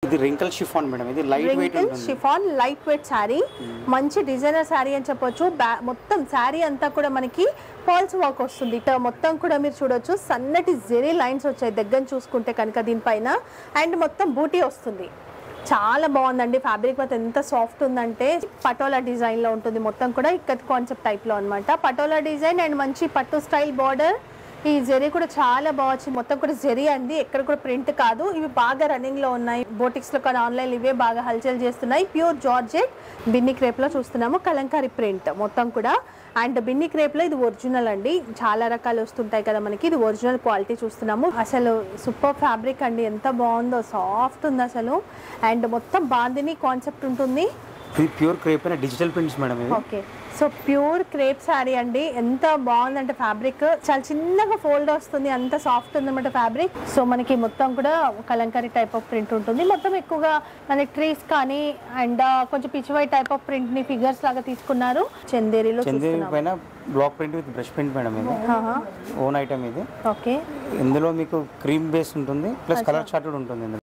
ఇది wrinkle chiffon madam ఇది light weight wrinkle ఉంటుంది షిఫాన్ లైట్ వెయిట్ శారీ మంచి డిజైనర్ శారీ అని చెప్పొచ్చు బ్యా- మొత్తం శారీ అంతా కూడా మనకి పాల్స్ వర్క్ వస్తుంది ఇట మొత్తం కూడా మీరు చూడొచ్చు సన్నటి జెరీ లైన్స్ వచ్చాయి దగ్గర చూసుకుంటే కనుక దీనిపైన అండ్ మొత్తం బూటీ వస్తుంది చాలా బాగుందండి ఫ్యాబ్రిక్ మొత్తం ఎంత సాఫ్ట్ ఉందంటే పటోలా డిజైన్ లో ఉంటుంది మొత్తం కూడా ఇక్కత్ కాన్సెప్ట్ టైప్ లో అన్నమాట పటోలా డిజైన్ అండ్ మంచి పట్టు స్టైల్ బార్డర్ ఈ జెరీ కూడా చాలా బాగా వచ్చింది మొత్తం కూడా జెరీ అండి ఎక్కడ కూడా ప్రింట్ కాదు ఇవి బాగా రన్నింగ్ లో ఉన్నాయి బోటిక్స్ లో కానీ ఆన్లైన్ ఇవే బాగా హల్చల్ చేస్తున్నాయి ప్యూర్ జార్జెట్ బిన్ని క్రేప్ లో చూస్తున్నాము కలంకారీ ప్రింట్ మొత్తం కూడా అండ్ బిన్ని క్రేప్ లో ఇది ఒరిజినల్ అండి చాలా రకాలు వస్తుంటాయి కదా మనకి ఇది ఒరిజినల్ క్వాలిటీ చూస్తున్నాము అసలు సూపర్ ఫ్యాబ్రిక్ అండి ఎంత బాగుందో సాఫ్ట్ ఉంది అసలు అండ్ మొత్తం బాందిని కాన్సెప్ట్ ఉంటుంది ఇది ప్యూర్ క్రేప్ అయిన డిజిటల్ ప్రింట్స్ మేడం ఇది okay so pure crepe sari అండి ఎంత బాగుందంటే ఫ్యాబ్రిక్ చాలా చిన్నగా ఫోల్డ్ వస్తుంది అంత సాఫ్ట్ ఉందన్నమాట ఫ్యాబ్రిక్ సో మనకి మొత్తం కూడా కలంకారీ టైప్ ఆఫ్ ప్రింట్ ఉంటుంది మొత్తం ఎక్కువగా మన ట్రీస్ కానీ అండ్ కొంచెం పిచ్చివై టైప్ ఆఫ్ ప్రింట్ ని ఫిగర్స్ లాగా తీసుకున్నారు చందేరిలో చందేరి చూస్తున్నాం పైన block print with brush print madam ఇది ఓన్ ఐటమ్ ఇది ఓకే ఇందులో మీకు క్రీమ్ బేస్ ఉంటుంది ప్లస్ కలర్ చార్ట్ కూడా ఉంటుంది ఇందులో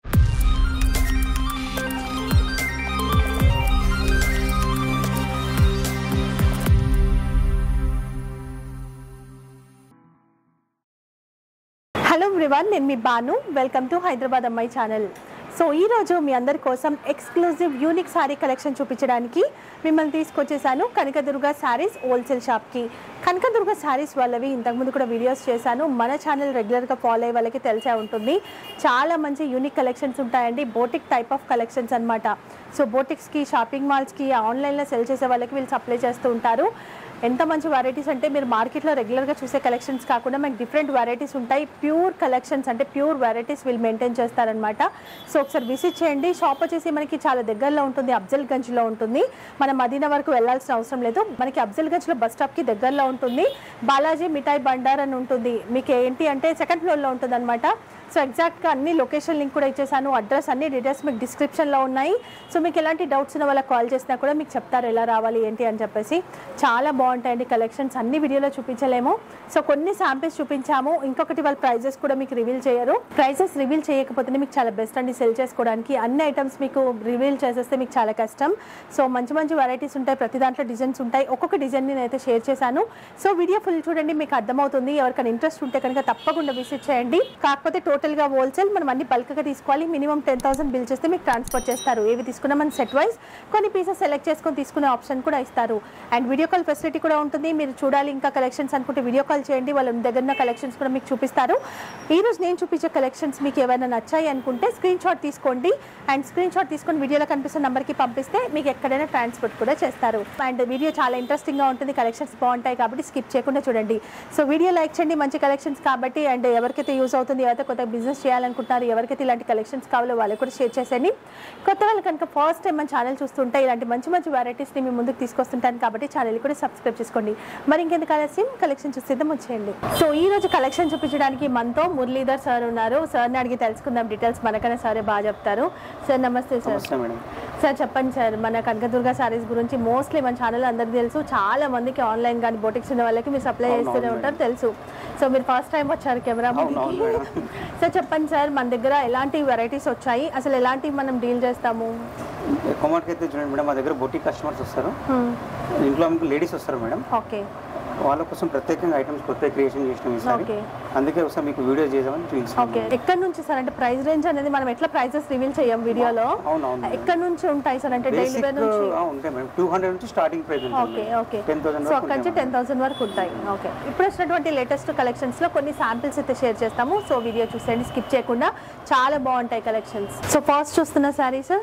హలో ఎవ్రీవన్ నేను మీ బాను వెల్కమ్ టు హైదరాబాద్ అమ్మాయి ఛానల్ సో ఈ రోజు మీ అందరి కోసం ఎక్స్క్లూజివ్ యూనిక్ శారీ కలెక్షన్ చూపించడానికి మిమ్మల్ని తీసుకొచ్చేసాను కనకదుర్గ శారీస్ హోల్సేల్ షాప్కి కనకదుర్గ శారీస్ వాళ్ళవి ఇంతకుముందు కూడా వీడియోస్ చేశాను మన ఛానల్ రెగ్యులర్గా ఫాలో అయ్యే వాళ్ళకి తెలిసే ఉంటుంది చాలా మంచి యూనిక్ కలెక్షన్స్ ఉంటాయండి బోటిక్ టైప్ ఆఫ్ కలెక్షన్స్ అన్నమాట సో బోటిక్స్కి షాపింగ్ మాల్స్కి ఆన్లైన్లో సెల్ చేసే వాళ్ళకి వీళ్ళు సప్లై చేస్తూ ఉంటారు ఎంత మంచి వెరైటీస్ అంటే మీరు మార్కెట్లో రెగ్యులర్గా చూసే కలెక్షన్స్ కాకుండా మనకి డిఫరెంట్ వెరైటీస్ ఉంటాయి ప్యూర్ కలెక్షన్స్ అంటే ప్యూర్ వెరైటీస్ వీళ్ళు మెయింటైన్ చేస్తారనమాట సో ఒకసారి విజిట్ చేయండి షాప్ వచ్చేసి మనకి చాలా దగ్గరలో ఉంటుంది అఫ్జల్ గంజ్లో ఉంటుంది మనం మదీనా వరకు వెళ్ళాల్సిన అవసరం లేదు మనకి అఫ్జల్ గంజ్లో బస్ స్టాప్కి దగ్గరలో ఉంటుంది బాలాజీ మిఠాయి బండార్ అని ఉంటుంది మీకు ఏంటి అంటే సెకండ్ ఫ్లోర్లో ఉంటుంది అనమాట సో ఎగ్జాక్ట్గా అన్ని లొకేషన్ లింక్ కూడా ఇచ్చేసాను అడ్రస్ అన్ని డీటెయిల్స్ మీకు డిస్క్రిప్షన్లో ఉన్నాయి సో మీకు ఎలాంటి డౌట్స్ ఉన్న వాళ్ళకి కాల్ చేసినా కూడా మీకు చెప్తారు ఎలా రావాలి ఏంటి అని చెప్పేసి చాలా బాగుంటాయండి కలెక్షన్స్ అన్ని వీడియోలో చూపించలేము సో కొన్ని శాంపిల్స్ చూపించాము ఇంకొకటి వాళ్ళ ప్రైజెస్ కూడా మీకు రివీల్ చేయరు ప్రైజెస్ రివీల్ చేయకపోతేనే మీకు చాలా బెస్ట్ అండి సెల్ చేసుకోవడానికి అన్ని ఐటమ్స్ మీకు రివీల్ చేసేస్తే మీకు చాలా కష్టం సో మంచి మంచి వెరైటీస్ ఉంటాయి ప్రతి దాంట్లో డిజైన్స్ ఉంటాయి ఒక్కొక్క డిజైన్ నేను అయితే షేర్ చేశాను సో వీడియో ఫుల్ చూడండి మీకు అర్థమవుతుంది ఎవరికైనా ఇంట్రెస్ట్ ఉంటే కనుక తప్పకుండా విజిట్ చేయండి కాకపోతే టోటల్గా హోల్సేల్ మనం అన్ని బల్క్గా తీసుకోవాలి మినిమం టెన్ థౌసండ్ బిల్ చేస్తే మీకు ట్రాన్స్పోర్ట్ చేస్తారు ఏవి తీసుకున్నా మన సెట్ వైజ్ కొన్ని పీసెస్ సెలెక్ట్ చేసుకొని తీసుకునే ఆప్షన్ కూడా ఇస్తారు అండ్ వీడియో కాల్ ఫెసిలిటీ కూడా ఉంటుంది మీరు చూడాలి ఇంకా కలెక్షన్స్ అనుకుంటే వీడియో కాల్ చేయండి వాళ్ళ దగ్గర ఉన్న కలెక్షన్స్ కూడా మీకు చూపిస్తారు ఈ రోజు నేను చూపించే కలెక్షన్స్ మీకు ఏమైనా నచ్చాయి అనుకుంటే స్క్రీన్ షాట్ తీసుకోండి అండ్ స్క్రీన్ షాట్ తీసుకొని వీడియోలో కనిపిస్తున్న నెంబర్కి పంపిస్తే మీకు ఎక్కడైనా ట్రాన్స్పోర్ట్ కూడా చేస్తారు అండ్ వీడియో చాలా ఇంట్రెస్టింగ్గా ఉంటుంది కలెక్షన్స్ బాగుంటాయి కాబట్టి స్కిప్ చేయకుండా చూడండి సో వీడియో లైక్ చేయండి మంచి కలెక్షన్స్ కాబట్టి అండ్ ఎవరికైతే యూస్ అవుతుంది ఎవరైతే కొత్త బిజినెస్ చేయాలనుకుంటున్నారు ఎవరికైతే ఇలాంటి కలెక్షన్స్ కావాలో వాళ్ళకి కూడా షేర్ చేసేయండి కొత్త వాళ్ళు కనుక ఫస్ట్ టైం మన ఛానల్ చూస్తుంటే ఇలాంటి మంచి మంచి వెరైటీస్ని మీ ముందుకు తీసుకొస్తుంటాను కాబట్టి ఛానల్ కూడా సబ్స్క్రైబ్ చేసుకోండి మరి ఇంకెందుకు ఆలస్యం కలెక్షన్ చూసేద్దాం వచ్చేయండి సో ఈ రోజు కలెక్షన్ చూపించడానికి మనతో మురళీధర్ సార్ ఉన్నారు సార్ని అడిగి తెలుసుకుందాం డీటెయిల్స్ మనకన్నా సారే బాగా చెప్తారు సార్ నమస్తే సార్ నమస్తే మేడం సార్ చెప్పండి సార్ మన కనకదుర్గ సారీస్ గురించి మోస్ట్లీ మన ఛానల్ అందరికీ తెలుసు చాలా మందికి ఆన్లైన్ కానీ బొటిక్స్ ఉన్న వాళ్ళకి మీరు సప్లై అవును, చేస్తూనే అవును ఉంటారు తెలుసు సో మీరు ఫస్ట్ టైం వచ్చారు కెమెరా అవును, అవును మేడం. సార్ చెప్పండి సార్ మన దగ్గర ఎలాంటి వెరైటీస్ వచ్చాయి అసలు ఎలాంటివి మనం డీల్ చేస్తాము ఎక్కువ మటుకు అయితే చూడండి మేడం మా దగ్గర బొటిక్ కస్టమర్స్ వస్తారు ఇంట్లో మీకు లేడీస్ వస్తారు మేడం ఓకే వాళ్ళ కోసం ప్రత్యేకంగా ఐటమ్స్ కొత్త క్రియేషన్ చేసినాం ఈసారి ఓకే అందుకే ఒకసారి మీకు వీడియో చేద్దామని చూపించాం ఓకే ఎక్కడి నుంచి సార్ అంటే ప్రైస్ రేంజ్ అనేది మనం ఎట్లా ప్రైసెస్ రివీల్ చేయం వీడియోలో అవునవును ఎక్కడి నుంచి ఉంటాయి సార్ అంటే డైలీ బేసిక్ వేర్ నుంచి ఉంటాయి మేడం టూ హండ్రెడ్ నుంచి స్టార్టింగ్ ప్రైస్ ఓకే ఉంటుంది ఓకే టెన్ థౌసండ్ సో అక్కడి నుంచి టెన్ థౌసండ్ వరకు ఉంటాయి ఓకే ఇప్పుడు వచ్చినటువంటి లేటెస్ట్ కలెక్షన్స్ లో కొన్ని శాంపిల్స్ అయితే షేర్ చేస్తాము సో వీడియో చూసేయండి స్కిప్ చేయకుండా చాలా బాగుంటాయి కలెక్షన్స్ సో ఫస్ట్ చూస్తున్న శారీస్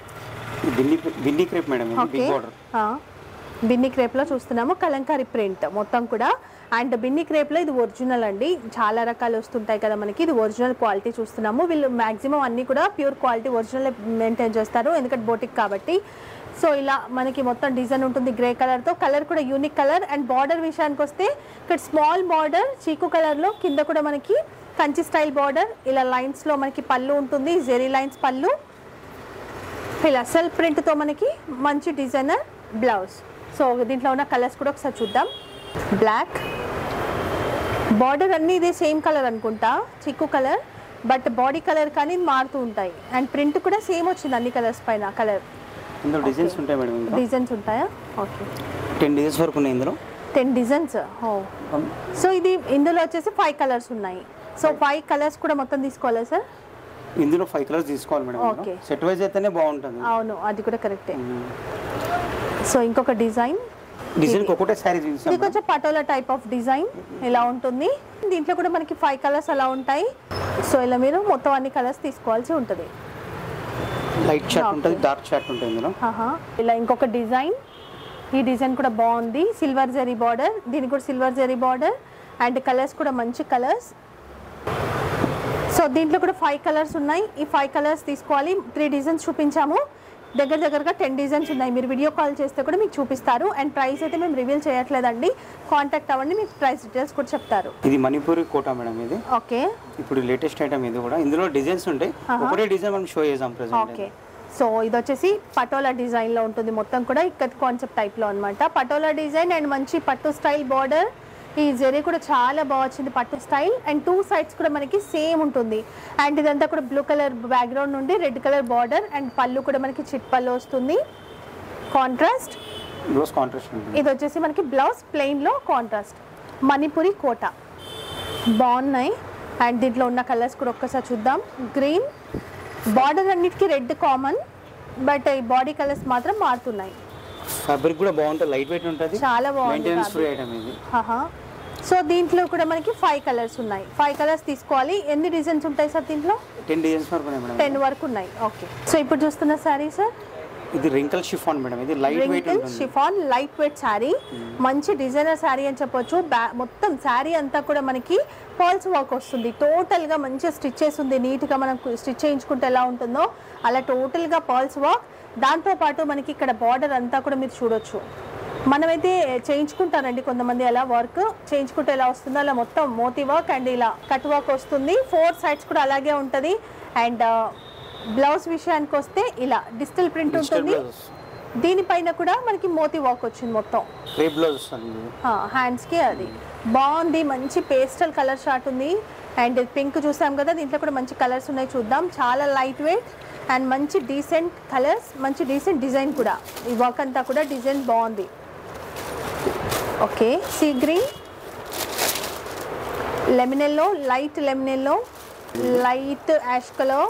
బిన్ని బిన్ని క్రేప్ మేడం ఇది ఓకే బిగ్ బార్డర్ బిన్ని క్రేప్లో చూస్తున్నాము కలంకారీ ప్రింట్ మొత్తం కూడా అండ్ బిన్ని క్రేప్లో ఇది ఒరిజినల్ అండి చాలా రకాలు వస్తుంటాయి కదా మనకి ఇది ఒరిజినల్ క్వాలిటీ చూస్తున్నాము వీళ్ళు మాక్సిమం అన్ని కూడా ప్యూర్ క్వాలిటీ ఒరిజినల్ మెయింటైన్ చేస్తారు ఎందుకంటే బోటిక్ కాబట్టి సో ఇలా మనకి మొత్తం డిజైన్ ఉంటుంది గ్రే కలర్తో కలర్ కూడా యూనిక్ కలర్ అండ్ బార్డర్ విషయానికి వస్తే ఇక్కడ స్మాల్ బార్డర్ చీకు కలర్లో కింద కూడా మనకి కంచి స్టైల్ బార్డర్ ఇలా లైన్స్లో మనకి పళ్ళు ఉంటుంది జెరీ లైన్స్ పళ్ళు ఇలా సెల్ఫ్ ప్రింట్తో మనకి మంచి డిజైనర్ బ్లౌజ్ సో దీంట్లో ఉన్న కలర్స్ కూడా ఒకసారి చూద్దాం బ్లాక్ బార్డర్ అన్నీ ఇదే సేమ్ కలర్ అనుకుంటా చిక్కు కలర్ బట్ బాడీ కలర్ కానీ మారుతూ ఉంటాయి అండ్ ప్రింట్ కూడా సేమ్ వచ్చింది అన్ని కలర్స్ పైన కలర్ ఇందులో డిజైన్స్ ఉంటాయి మేడం ఇంకా డిజైన్స్ ఉంటాయా ఓకే టెన్ డిజైన్స్ వరకు ఉన్నాయి ఇందులో టెన్ డిజైన్స్ ఓ సో ఇది ఇందులో వచ్చేసి ఫైవ్ కలర్స్ ఉన్నాయి సో ఫైవ్ కలర్స్ కూడా మొత్తం తీసుకోవాలా సార్ ఇందులో ఫైవ్ కలర్స్ తీసుకోవాలి మేడం Okay. సెట్ వైజ్ అయితేనే బాగుంటుంది అవును అది కూడా కరెక్టే సో ఇంకొక డిజైన్ డిజైన్ ఒకటే శారీ ఇది చూపిస్తాం కొంచెం పటోలా టైప్ ఆఫ్ డిజైన్ ఇలా ఉంటుంది దీంట్లో కూడా మనకి ఫైవ్ కలర్స్ అలా ఉంటాయి సో ఇలా మీరు మొత్తం అన్ని కలర్స్ తీసుకోవాల్సి ఉంటుంది లైట్ షార్ట్ Okay. ఉంటుంది డార్క్ షార్ట్ ఉంటుంది ఇందులో ఆహా. ఇలా ఇంకొక డిజైన్ ఈ డిజైన్ కూడా బాగుంది సిల్వర్ జరీ బార్డర్ దీనికి కూడా silver zari border and colours కూడా మంచి కలర్స్ సో దీంట్లో కూడా ఫైవ్ కలర్స్ ఉన్నాయి ఈ ఫైవ్ కలర్స్ తీసుకోవాలి త్రీ డిజైన్స్ చూపించాము దగ్గర దగ్గరగా టెన్ డిజైన్స్ ఉన్నాయి మీరు వీడియో కాల్ చేస్తే కూడా మీకు చూపిస్తారు అండ్ ప్రైస్ అయితే మేము రివీల్ చేయట్లేదండి కాంటాక్ట్ అవ్వండి మీకు ప్రైస్ డీటెయిల్స్ కూడా చెప్తారు ఇది మణిపూరి కోట మేడం ఇది ఓకే ఇప్పుడు లేటెస్ట్ ఐటమ్ ఇది కూడా ఇందులో డిజైన్స్ ఉంటాయి ఒకటే డిజైన్ మనం షో చేసాం ప్రెసెంట్ ఓకే సో ఇది వచ్చేసి పటోలా డిజైన్లో ఉంటుంది మొత్తం కూడా ఇక్కత్ కాన్సెప్ట్ టైప్లో అనమాట పటోలా డిజైన్ అండ్ మంచి పట్టు స్టైల్ బార్డర్ ఈ జరీ కూడా చాలా బాగా వచ్చింది పట్టు స్టైల్ అండ్ టూ సైడ్స్ కూడా మనకి సేమ్ ఉంటుంది అండ్ ఇదంతా కూడా బ్లూ కలర్ బ్యాక్గ్రౌండ్ నుండి రెడ్ కలర్ బార్డర్ అండ్ పళ్ళు కూడా మనకి చిట్ పళ్ళు వస్తుంది కాంట్రాస్ట్ బ్లౌజ్ కాంట్రాస్ట్ ఉంటుంది ఇది వచ్చేసి మనకి బ్లౌజ్ ప్లెయిన్లో కాంట్రాస్ట్ మణిపురి కోట బాగున్నాయి అండ్ దీంట్లో ఉన్న కలర్స్ కూడా ఒక్కసారి చూద్దాం గ్రీన్ బార్డర్ అన్నిటికీ రెడ్ కామన్ బట్ ఈ బాడీ కలర్స్ మాత్రం మారుతున్నాయి ఫ్యాబ్రిక్ కూడా బాగుంటుంది లైట్ వెయిట్ ఉంటుంది చాలా బాగుంది మెయింటెనెన్స్ ఫ్రీ ఐటమ్ ఇది ఆహా. సో దీంట్లో కూడా మనకి ఫైవ్ కలర్స్ ఉన్నాయి ఫైవ్ కలర్స్ తీసుకోవాలి ఎన్ని డిజైన్స్ ఉంటాయి సార్ దీంట్లో టెన్ డిజైన్స్ వరకు ఉన్నాయి మేడం టెన్ వరకు ఉన్నాయి ఓకే సో ఇప్పుడు చూస్తున్న శారీ సార్ ఇది రింకల్ షిఫాన్ మేడం ఇది లైట్ వెయిట్ రింకిల్ ఉంటుంది షిఫాన్ లైట్ వెయిట్ శారీ మంచి డిజైనర్ శారీ అని చెప్పొచ్చు బ్యా- మొత్తం శారీ అంతా కూడా మనకి పాల్స్ వర్క్ వస్తుంది టోటల్ గా మంచిగా స్టిచ్ చేసి ఉంది నీట్ గా మనం స్టిచ్ చేయించుకుంటే ఎలా ఉంటుందో అలా టోటల్ గా పాల్స్ వర్క్ దాంతో పాటు మనకి ఇక్కడ బార్డర్ అంతా కూడా మీరు చూడొచ్చు మనమైతే చేయించుకుంటారండి కొంతమంది అలా వర్క్ చేయించుకుంటే ఎలా వస్తుందో అలా మొత్తం మోతీ వర్క్ అండ్ ఇలా కట్ వర్క్ వస్తుంది ఫోర్ సైడ్స్ కూడా అలాగే ఉంటుంది అండ్ బ్లౌజ్ విషయానికి వస్తే ఇలా డిజిటల్ ప్రింట్ డిజిటల్ ఉంటుంది బ్లౌజ్ దీనిపైన కూడా మనకి మోతీ వర్క్ వచ్చింది మొత్తం క్రేప్ బ్లౌజ్ వస్తుంది ఇది. హ్యాండ్స్కి అది బాగుంది మంచి పేస్టల్ కలర్ షార్ట్ ఉంది అండ్ పింక్ చూసాం కదా దీంట్లో కూడా మంచి కలర్స్ ఉన్నాయి చూద్దాం చాలా లైట్ వెయిట్ అండ్ మంచి డీసెంట్ కలర్స్ మంచి డీసెంట్ డిజైన్ కూడా ఈ వర్క్ అంతా కూడా డిజైన్ బాగుంది okay sea green lemon yellow light lemon yellow light ash colour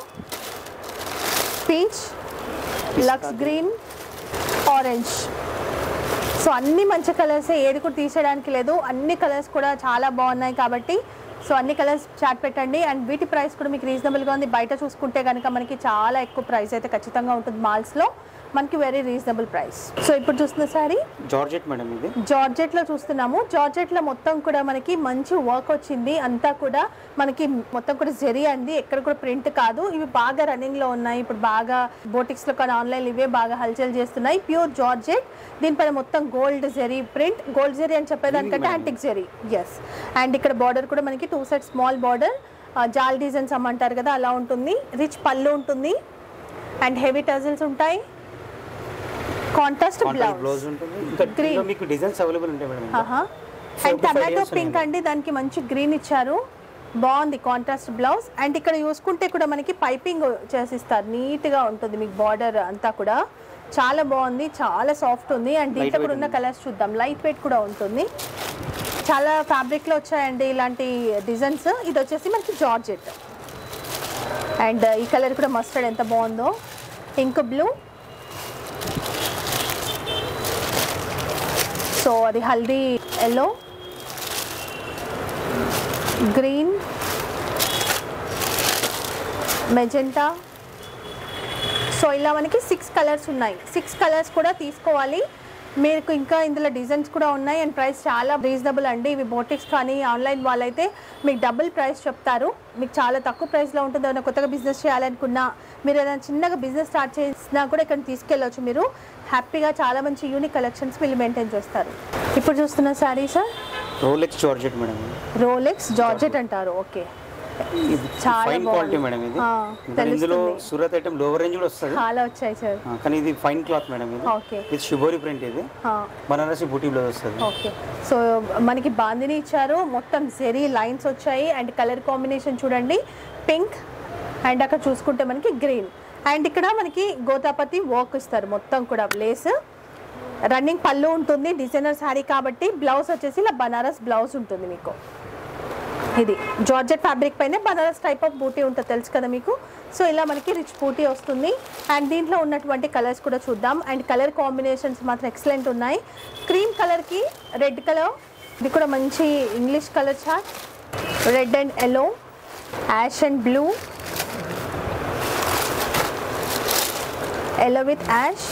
peach లక్స్ గ్రీన్ ఆరెంజ్ సో అన్ని మంచి కలర్స్ ఏది కూడా తీసేయడానికి లేదు అన్ని కలర్స్ కూడా చాలా బాగున్నాయి కాబట్టి సో అన్ని కలర్స్ చాట్ పెట్టండి అండ్ వీటి ప్రైస్ కూడా మీకు రీజనబుల్గా ఉంది బయట చూసుకుంటే కనుక మనకి చాలా ఎక్కువ ప్రైస్ అయితే ఖచ్చితంగా ఉంటుంది మాల్స్లో మనకి వెరీ రీజనబుల్ ప్రైస్ సో ఇప్పుడు చూస్తున్న సారీ జార్జెట్ మేడం ఇది జార్జెట్ లో చూస్తున్నాము జార్జెట్ లో మొత్తం కూడా మనకి మంచి వర్క్ వచ్చింది అంతా కూడా మనకి మొత్తం కూడా జరి అండి ఎక్కడ కూడా ప్రింట్ కాదు ఇవి బాగా రన్నింగ్ లో ఉన్నాయి ఇప్పుడు బాగా బోటిక్స్ లో కానీ ఆన్లైన్ ఇవే బాగా హల్చల్ చేస్తున్నాయి ప్యూర్ జార్జెట్ దీనిపైన మొత్తం gold zari print gold zari అని చెప్పేదానికంటే యాంటిక్ జెరీ ఎస్ అండ్ ఇక్కడ బార్డర్ కూడా మనకి టూ సైడ్ స్మాల్ బార్డర్ జాల్ డిజైన్స్ అమ్మంటారు కదా అలా ఉంటుంది రిచ్ పళ్ళు ఉంటుంది అండ్ హెవీ టజల్స్ ఉంటాయి కాంట్రాస్ట్ కాంట్రాక్ట్ బ్లౌజ్ బ్లౌజ్ ఉంటుంది ఇంకా Green. ఇంకా మీకు డిజైన్స్ అవైలబుల్ ఉంటాయి మేడం ఇంకా. ఆహా. Four and to five tomato years pink ఉన్నాయి. అండి దానికి మంచి గ్రీన్ ఇచ్చారు బాగుంది కాంట్రాస్ట్ బ్లౌజ్ అండ్ ఇక్కడ చూసుకుంటే కూడా మనకి పైపింగ్ చేసిస్తారు నీట్ గా ఉంటుంది మీకు బార్డర్ అంతా కూడా చాలా బాగుంది చాలా సాఫ్ట్ ఉంది అండ్ దీంట్లో Light కూడా ఉన్న weight కలర్స్ చూద్దాం లైట్ వెయిట్ కూడా ఉంటుంది చాలా ఫ్యాబ్రిక్ లో వచ్చాయండి ఇలాంటి డిజైన్స్ ఇది వచ్చేసి మనకి జార్జెట్ అండ్ ఈ కలర్ కూడా మస్టర్డ్ ఎంత బాగుందో ఇంక్ బ్లూ సో అది హల్దీ ఎల్లో గ్రీన్ మెజెంటా సో ఇలా మనకి సిక్స్ కలర్స్ ఉన్నాయి సిక్స్ కలర్స్ కూడా తీసుకోవాలి మీకు ఇంకా ఇందులో డిజైన్స్ కూడా ఉన్నాయి అండ్ ప్రైస్ చాలా రీజనబుల్ అండి ఇవి బోటిక్స్ కానీ ఆన్లైన్ వాళ్ళైతే మీకు డబుల్ ప్రైస్ చెప్తారు మీకు చాలా తక్కువ ప్రైస్లో ఉంటుంది ఏమైనా కొత్తగా బిజినెస్ చేయాలనుకున్నా మీరు ఏదైనా చిన్నగా బిజినెస్ స్టార్ట్ చేసినా కూడా ఇక్కడ తీసుకెళ్ళవచ్చు మీరు హ్యాపీగా చాలా మంచి యూనిక్ కలెక్షన్స్ వీళ్ళు మెయింటైన్ చేస్తారు ఇప్పుడు చూస్తున్న sari sir Rolex georgette madam ఇది. రోలెక్స్ జార్జెట్ అంటారు ఓకే ఇది చాలా ఫైన్ బాగుంది. క్వాలిటీ మేడం ఇది ఆ, మరి ఇందులో తెలుస్తుంది. సూరత్ ఐటమ్ లోవర్ రేంజ్ కూడా వస్తుంది చాలా వచ్చాయి సార్ ఆ, కానీ ఇది ఫైన్ క్లాత్ మేడం ఇది ఓకే ఇది షిబోరి ప్రింట్ ఇది ఆ, బనారసి బూటీ బ్లౌజ్ వస్తుంది ఓకే సో మనకి బాందిని ఇచ్చారు మొత్తం జెరీ లైన్స్ వచ్చాయి అండ్ కలర్ కాంబినేషన్ చూడండి పింక్ అండ్ అక్కడ చూసుకుంటే మనకి గ్రీన్ అండ్ ఇక్కడ మనకి గోతాపతి వర్క్ ఇస్తారు మొత్తం కూడా లేస్ రన్నింగ్ పళ్ళు ఉంటుంది డిజైనర్ శారీ కాబట్టి బ్లౌజ్ వచ్చేసి ఇలా బనారస్ బ్లౌజ్ ఉంటుంది మీకు ఇది జార్జెట్ ఫ్యాబ్రిక్ పైన బనారస్ టైప్ ఆఫ్ బూటీ ఉంటుంది తెలుసు కదా మీకు సో ఇలా మనకి రిచ్ బూటీ వస్తుంది అండ్ దీంట్లో ఉన్నటువంటి కలర్స్ కూడా చూద్దాం అండ్ కలర్ కాంబినేషన్స్ మాత్రం ఎక్సలెంట్ ఉన్నాయి క్రీమ్ కలర్కి రెడ్ కలర్ ఇది కూడా మంచి English colour chart red and yellow ash and blue yellow with ash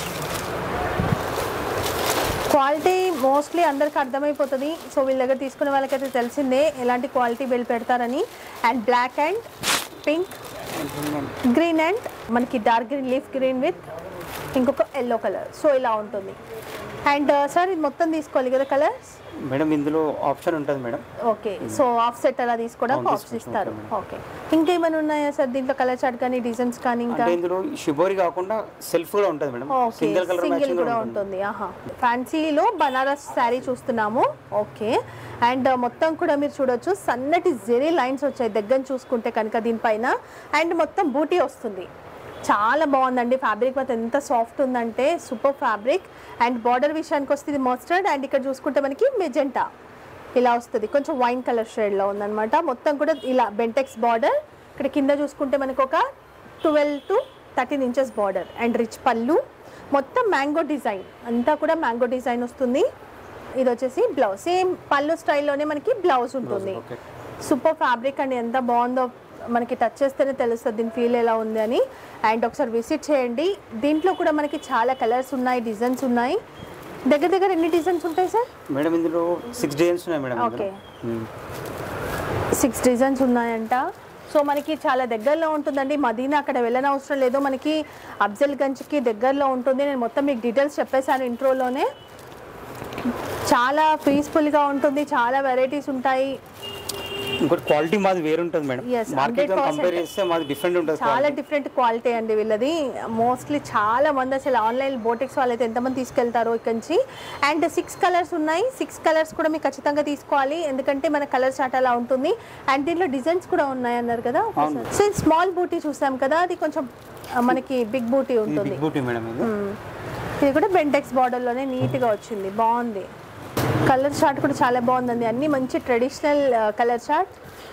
quality mostly అందరికి అర్థమైపోతుంది సో వీళ్ళ దగ్గర తీసుకునే వాళ్ళకైతే తెలిసిందే ఎలాంటి క్వాలిటీ బిల్ పెడతారని and black and pink green and మనకి dark green leaf green with ఇంకొక ఎల్లో కలర్ సో ఇలా ఉంటుంది అండ్ సార్ ఇది మొత్తం తీసుకోవాలి కదా కలర్స్ మేడం ఇందులో ఆప్షన్ ఉంటుంది madam okay so of set అలా తీసుకోవడానికి అవును, ఆప్షన్ తీసుకోవచ్చు, ఇస్తారు ఓకే ఓకే ఇంకేమైనా ఉన్నాయా సార్ దీంట్లో కలర్ చార్ట్ కానీ డిజైన్స్ కానీ ఇంకా అంటే ఇందులో షిబోరి కాకుండా సెల్ఫ్ కూడా ఉంటుంది madam okay single colour single matching కూడా ఉంటుంది ఆహా ఫ్యాన్సీలో బనారస్ శారీ చూస్తున్నాము ఓకే అండ్ మొత్తం కూడా మీరు చూడొచ్చు సన్నటి జెరీ లైన్స్ వచ్చాయి దగ్గర చూసుకుంటే కనుక దీనిపైన అండ్ మొత్తం బూటీ వస్తుంది చాలా బాగుందండి ఫ్యాబ్రిక్ మొత్తం ఎంత సాఫ్ట్ ఉందంటే సూపర్ ఫ్యాబ్రిక్ అండ్ బార్డర్ విషయానికి వస్తే ఇది మస్టర్డ్ అండ్ ఇక్కడ చూసుకుంటే మనకి మెజెంటా ఇలా వస్తుంది కొంచెం వైన్ కలర్ షేడ్లో ఉందన్నమాట మొత్తం కూడా ఇలా బెంటెక్స్ బార్డర్ ఇక్కడ కింద చూసుకుంటే మనకు ఒక twelve to thirteen inches border and rich పళ్ళు మొత్తం మ్యాంగో డిజైన్ అంతా కూడా మ్యాంగో డిజైన్ వస్తుంది ఇది వచ్చేసి బ్లౌజ్ సేమ్ పళ్ళు స్టైల్లోనే మనకి బ్లౌజ్ ఉంటుంది ఓకే సూపర్ ఫ్యాబ్రిక్ అండి ఎంత బాగుందో మనకి టచ్ చేస్తేనే తెలుస్తుంది దీని ఫీల్ ఎలా ఉంది అని అండ్ ఒకసారి విజిట్ చేయండి దీంట్లో కూడా మనకి చాలా కలర్స్ ఉన్నాయి డిజైన్స్ ఉన్నాయి దగ్గర దగ్గర ఎన్ని డిజైన్స్ ఉంటాయి సార్ మేడం ఇందులో సిక్స్ డిజైన్స్ ఉన్నాయి మేడం ఇందులో. ఓకే. మ్మ్. సిక్స్ డిజైన్స్ ఉన్నాయంట సో మనకి చాలా దగ్గరలో ఉంటుందండి మదీనా అక్కడ వెళ్ళనవసరం లేదు మనకి అఫ్జల్ గంజ్కి దగ్గరలో ఉంటుంది నేను మొత్తం మీకు డీటెయిల్స్ చెప్పేశాను ఇంట్రోలోనే చాలా పీస్ఫుల్గా ఉంటుంది చాలా వెరైటీస్ ఉంటాయి ఇంకోటి క్వాలిటీ మాది వేరు ఉంటుంది మేడం Yes, మార్కెట్ 100% కంపేర్ చేస్తే మాది డిఫరెంట్ ఉంటుంది చాలా డిఫరెంట్ క్వాలిటీ అండి వీళ్ళది మోస్ట్లీ చాలా మంది అసలు ఆన్లైన్ బోటిక్స్ వాళ్ళైతే ఎంతమంది తీసుకెళ్తారో ఇక్కడి నుంచి అండ్ సిక్స్ కలర్స్ ఉన్నాయి సిక్స్ కలర్స్ కూడా మీకు ఖచ్చితంగా తీసుకోవాలి ఎందుకంటే మన కలర్ చాట్ అలా ఉంటుంది అండ్ దీంట్లో డిజైన్స్ కూడా ఉన్నాయి అన్నారు కదా సో స్మాల్ బూటీ చూసాం కదా అది కొంచెం ఆ, మనకి బిగ్ బూటీ ఇది ఉంటుంది బిగ్ బూటీ మేడం ఇది మ్మ్. ఇది కూడా బెంటెక్స్ బార్డర్లోనే నీట్గా వచ్చింది బాగుంది కలర్ చార్ట్ కూడా చాలా బాగుందండి అన్ని మంచి traditional colour chart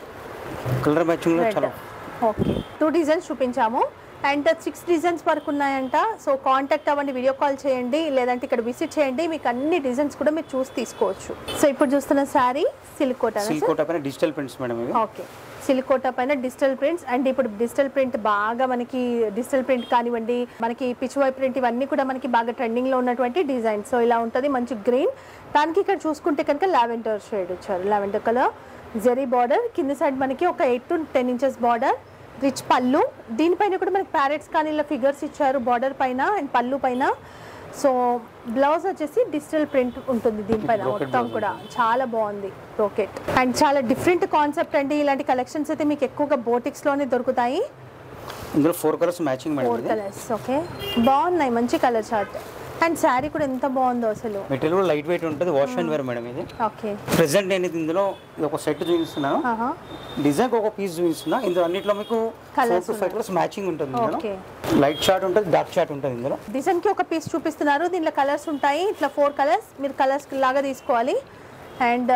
colour matching red చాలా ఓకే టూ డిజైన్స్ చూపించాము అండ్ సిక్స్ డిజైన్స్ వరకు ఉన్నాయంట సో కాంటాక్ట్ అవ్వండి వీడియో కాల్ చేయండి లేదంటే ఇక్కడ విజిట్ చేయండి మీకు అన్ని డిజైన్స్ కూడా మీరు చూసి తీసుకోవచ్చు సో ఇప్పుడు చూస్తున్న శారీ సిల్క్ కోట సిల్క్ కోట పైన డిజిటల్ ప్రింట్స్ మేడం ఇది ఓకే సిల్క్ కోట పైన డిజిటల్ ప్రింట్స్ అండ్ ఇప్పుడు డిజిటల్ ప్రింట్ బాగా మనకి డిజిటల్ ప్రింట్ కానివ్వండి మనకి పిచ్వై ప్రింట్ ఇవన్నీ కూడా మనకి బాగా ట్రెండింగ్ లో ఉన్నటువంటి డిజైన్ సో ఇలా ఉంటుంది మంచి గ్రీన్ దానికి ఇక్కడ చూసుకుంటే కనుక లావెండర్ షేడ్ ఇచ్చారు లావెండర్ కలర్ జెరీ బార్డర్ కింద సైడ్ మనకి ఒక eight to ten inches border rich పళ్ళు దీనిపైన కూడా మనకి ప్యారెట్స్ కానీ ఇలా ఫిగర్స్ ఇచ్చారు బార్డర్ పైన అండ్ పళ్ళు పైన సో బ్లౌజ్ వచ్చేసి డిజిటల్ ప్రింట్ ఉంటుంది దీనిపైన Brocade మొత్తం blouse కూడా చాలా బాగుంది బ్రోకెట్ అండ్ చాలా డిఫరెంట్ కాన్సెప్ట్ అండి ఇలాంటి కలెక్షన్స్ అయితే మీకు ఎక్కువగా బోటిక్స్ లోనే దొరుకుతాయి ఇందులో four colours matching madam four ఇది కలర్స్ ఓకే బాగున్నాయి మంచి కలర్ చార్ట్ అండ్ శారీ కూడా ఎంత బాగుందో అసలు మెటీరియల్ కూడా లైట్ వెయిట్ ఉంటుంది వాష్ అండ్ వేర్ మేడం ఇది ఓకే ప్రెసెంట్ నేను ఇది ఇందులో ఇది ఒక సెట్ చూపిస్తున్నాను ఆహా డిజైన్ ఒక పీస్ చూపిస్తున్నా ఇందులో అన్నిట్లో మీకు four Colours to five colours matching ఉంటుంది ఇందులో ఓకే లైట్ షార్ట్ ఉంటుంది డార్క్ షార్ట్ ఉంటుంది ఇందులో డిజైన్ కి ఒక పీస్ చూపిస్తున్నారు దీంట్లో కలర్స్ ఉంటాయి ఇట్లా ఫోర్ కలర్స్ మీరు కలర్స్ లాగా తీసుకోవాలి అండ్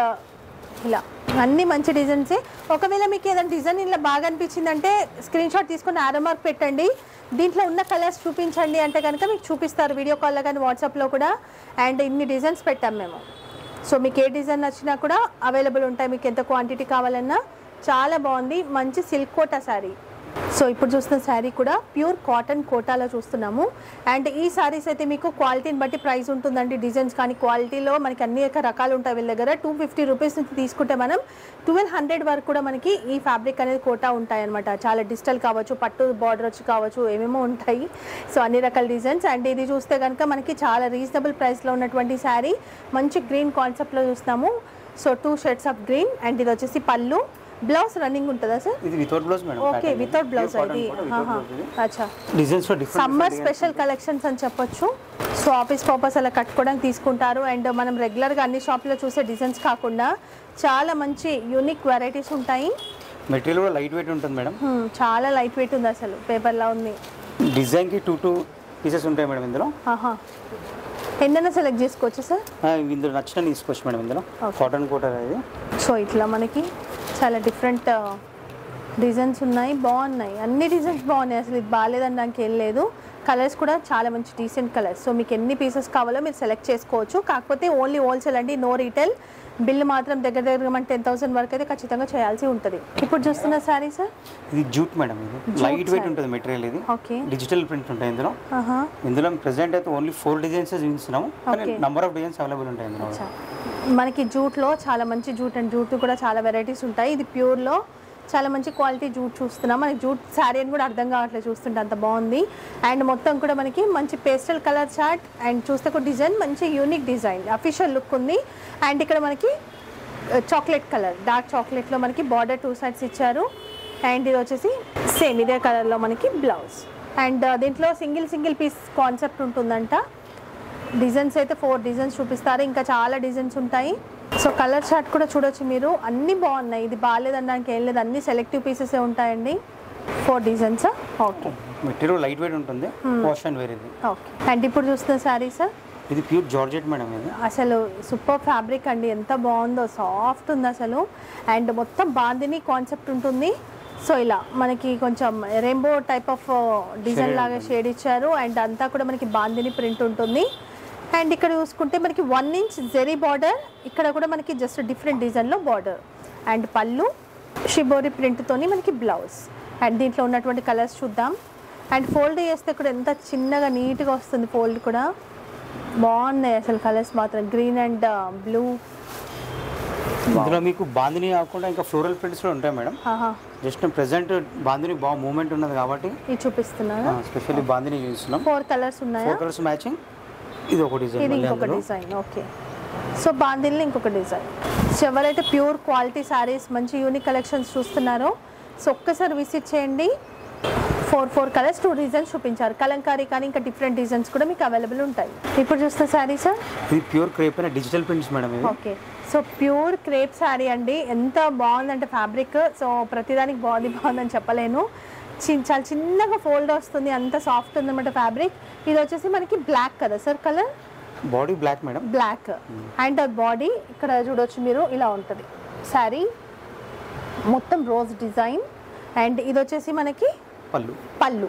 ఇలా అన్ని మంచి డిజైన్సే ఒకవేళ మీకు ఏదైనా డిజైన్ ఇలా బాగా అనిపించిందంటే స్క్రీన్ షాట్ తీసుకొని ఆరో మార్క్ పెట్టండి దీంట్లో ఉన్న కలర్స్ చూపించండి అంటే కనుక మీకు చూపిస్తారు వీడియో కాల్లో కానీ వాట్సాప్లో కూడా అండ్ ఇన్ని డిజైన్స్ పెట్టాం మేము సో మీకు ఏ డిజైన్ నచ్చినా కూడా అవైలబుల్ ఉంటాయి మీకు ఎంత క్వాంటిటీ కావాలన్నా చాలా బాగుంది మంచి సిల్క్ కోటా శారీ సో ఇప్పుడు చూస్తున్న శారీ కూడా ప్యూర్ కాటన్ కోటాలో చూస్తున్నాము అండ్ ఈ శారీస్ అయితే మీకు క్వాలిటీని బట్టి ప్రైస్ ఉంటుందండి డిజైన్స్ కానీ క్వాలిటీలో మనకి అన్ని రకాలు ఉంటాయి వీళ్ళ దగ్గర టూ ఫిఫ్టీ రూపీస్ నుంచి తీసుకుంటే మనం ట్వెల్వ్ హండ్రెడ్ వరకు కూడా మనకి ఈ ఫ్యాబ్రిక్ అనేది కోటా ఉంటాయి అనమాట చాలా డిజిటల్ కావచ్చు పట్టు బార్డర్ వచ్చి కావచ్చు ఏమేమో ఉంటాయి సో అన్ని రకాల డిజైన్స్ అండ్ ఇది చూస్తే కనుక మనకి చాలా రీజనబుల్ ప్రైస్లో ఉన్నటువంటి శారీ మంచి గ్రీన్ కాన్సెప్ట్లో చూస్తున్నాము so two shades of green and ఇది వచ్చేసి పళ్ళు బ్లౌజ్ రన్నింగ్ ఉంటుందా సార్ ఇది without blouse madam okay without blouse ఇది ఆహా. అచ్చా డిజైన్స్ లో డిఫరెంట్ సమ్మర్ స్పెషల్ కలెక్షన్స్ అని చెప్పొచ్చు సో ఆఫీస్ పర్పస్ అలా కట్టుకోవడానికి తీసుకుంటారు అండ్ మనం రెగ్యులర్గా అన్ని షాప్లో చూసే డిజైన్స్ కాకుండా చాలా మంచి యూనిక్ వెరైటీస్ ఉంటాయి మెటీరియల్ కూడా లైట్ వెయిట్ ఉంటుంది మేడం Hmm, చాలా లైట్ వెయిట్ ఉంది అసలు పేపర్లా ఉంది డిజైన్ కి టూ టూ పీసెస్ ఉంటాయి మేడం ఇందులో ఆహా ఎన్నైనా సెలెక్ట్ చేసుకోవచ్చు సార్ ఆ, ఇందులో నచ్చిన తీసుకోవచ్చు మేడం ఇందులో Okay. కాటన్ కోట ఇది సో ఇట్లా మనకి చాలా డిఫరెంట్ డిజైన్స్ ఉన్నాయి బాగున్నాయి అన్ని డిజైన్స్ బాగున్నాయి అసలు ఇది బాగాలేదనడానికి ఏం లేదు కలర్స్ కూడా చాలా మంచి డీసెంట్ కలర్స్ సో మీకు ఎన్ని పీసెస్ కావాలో మీరు సెలెక్ట్ చేసుకోవచ్చు కాకపోతే ఓన్లీ హోల్సేల్ అండి నో రీటైల్ బిల్ మాత్రం దగ్గర దగ్గర మన టెన్ థౌసండ్ వరకు అయితే ఖచ్చితంగా చేయాల్సి ఉంటుంది ఇప్పుడు చూస్తున్న శారీ సార్ ఇది జూట్ మేడం ఇది లైట్ వెయిట్ ఉంటుంది మెటీరియల్ ఇది ఓకే డిజిటల్ ప్రింట్ ఉంటాయి ఇందులో ఆహా ఇందులో ప్రెసెంట్ అయితే ఓన్లీ ఫోర్ డిజైన్స్ చూపిస్తున్నాము కానీ Okay. Number of designs available ఉంటాయి ఇందులో అచ్చా. మనకి జూట్లో చాలా మంచి జూట్ అండ్ జూట్ కూడా చాలా వెరైటీస్ ఉంటాయి ఇది ప్యూర్లో చాలా మంచి క్వాలిటీ జూట్ చూస్తున్నాం మనకి జూట్ శారీ అని కూడా అర్థం కావట్లేదు చూస్తుంటే అంత బాగుంది అండ్ మొత్తం కూడా మనకి మంచి పేస్టల్ కలర్ చార్ట్ అండ్ చూస్తే ఒక డిజైన్ మంచి యూనిక్ డిజైన్ అఫీషియల్ లుక్ ఉంది అండ్ ఇక్కడ మనకి చాక్లెట్ కలర్ డార్క్ చాక్లెట్లో మనకి బార్డర్ టూ సైడ్స్ ఇచ్చారు అండ్ ఇది వచ్చేసి సేమ్ ఇదే కలర్లో మనకి బ్లౌజ్ అండ్ దీంట్లో సింగిల్ సింగిల్ పీస్ కాన్సెప్ట్ ఉంటుందంట డిజైన్స్ అయితే ఫోర్ డిజైన్స్ చూపిస్తారు ఇంకా చాలా డిజైన్స్ ఉంటాయి సో కలర్ చార్ట్ కూడా చూడొచ్చు మీరు అన్నీ బాగున్నాయి ఇది బాగాలేదనడానికి ఏం లేదు అన్ని సెలెక్టివ్ పీసెస్ ఉంటాయండి four designs okay material light weight ఉంటుంది వాష్ అండ్ వేర్ ఇది ఓకే అండ్ ఇప్పుడు చూస్తున్న శారీస్ ఇది ప్యూర్ జార్జెట్ మేడం ఇది అసలు సూపర్ ఫ్యాబ్రిక్ అండి ఎంత బాగుందో సాఫ్ట్ ఉంది అసలు అండ్ మొత్తం బాందిని కాన్సెప్ట్ ఉంటుంది సో ఇలా మనకి కొంచెం రెయిన్బో టైప్ ఆఫ్ డిజైన్ లాగా షేడ్ ఇచ్చారు అండ్ అంతా కూడా మనకి బాందిని ప్రింట్ ఉంటుంది అండ్ ఇక్కడ చూసుకుంటే మనకి వన్ ఇంచ్ జెరీ బార్డర్ ఇక్కడ కూడా మనకి జస్ట్ డిఫరెంట్ డిజైన్లో బార్డర్ అండ్ పళ్ళు షిబోరి ప్రింట్తోని మనకి బ్లౌజ్ అండ్ దీంట్లో ఉన్నటువంటి కలర్స్ చూద్దాం అండ్ ఫోల్డ్ చేస్తే కూడా ఎంత చిన్నగా నీట్గా వస్తుంది ఫోల్డ్ కూడా బాగున్నాయి అసలు కలర్స్ మాత్రం గ్రీన్ అండ్ బ్లూ ఇందులో మీకు బాందిని కాకుండా ఇంకా ఫ్లోరల్ ప్రింట్స్ కూడా ఉంటాయి మేడం జస్ట్ ప్రెసెంట్ బాందిని బాగా మూమెంట్ ఉన్నది కాబట్టి ఇది చూపిస్తున్నాను స్పెషల్లీ బాందిని చూస్తున్నాం ఫోర్ కలర్స్ ఉన్నాయా ఫోర్ కలర్స్ మ్యాచింగ్ ఇది ఒక డిజైన్ ఇది మళ్ళీ ఇంకొక అందులో డిజైన్ ఓకే సో బాందిల్ని ఇంకొక డిజైన్ సో ఎవరైతే ప్యూర్ క్వాలిటీ శారీస్ మంచి యూనిక్ కలెక్షన్స్ చూస్తున్నారో సో ఒక్కసారి విజిట్ చేయండి four four colours two designs చూపించారు కలంకారీ కానీ ఇంకా డిఫరెంట్ డిజైన్స్ కూడా మీకు అవైలబుల్ ఉంటాయి ఇప్పుడు చూస్తే శారీ సార్ ఇది ప్యూర్ క్రేప్ అయిన డిజిటల్ ప్రింట్స్ మేడం ఇది okay so pure crepe sari అండి ఎంత బాగుందంటే ఫ్యాబ్రిక్ సో ప్రతిదానికి బాగుంది బాగుందని చెప్పలేను చి- చాలా చిన్నగా ఫోల్డ్ వస్తుంది అంత సాఫ్ట్ ఉందన్నమాట ఫ్యాబ్రిక్ ఇది వచ్చేసి మనకి బ్లాక్ కదా sir colour body black madam black and body ఇక్కడ చూడొచ్చు మీరు ఇలా ఉంటుంది శారీ మొత్తం రోజ్ డిజైన్ అండ్ ఇది వచ్చేసి మనకి పళ్ళు పళ్ళు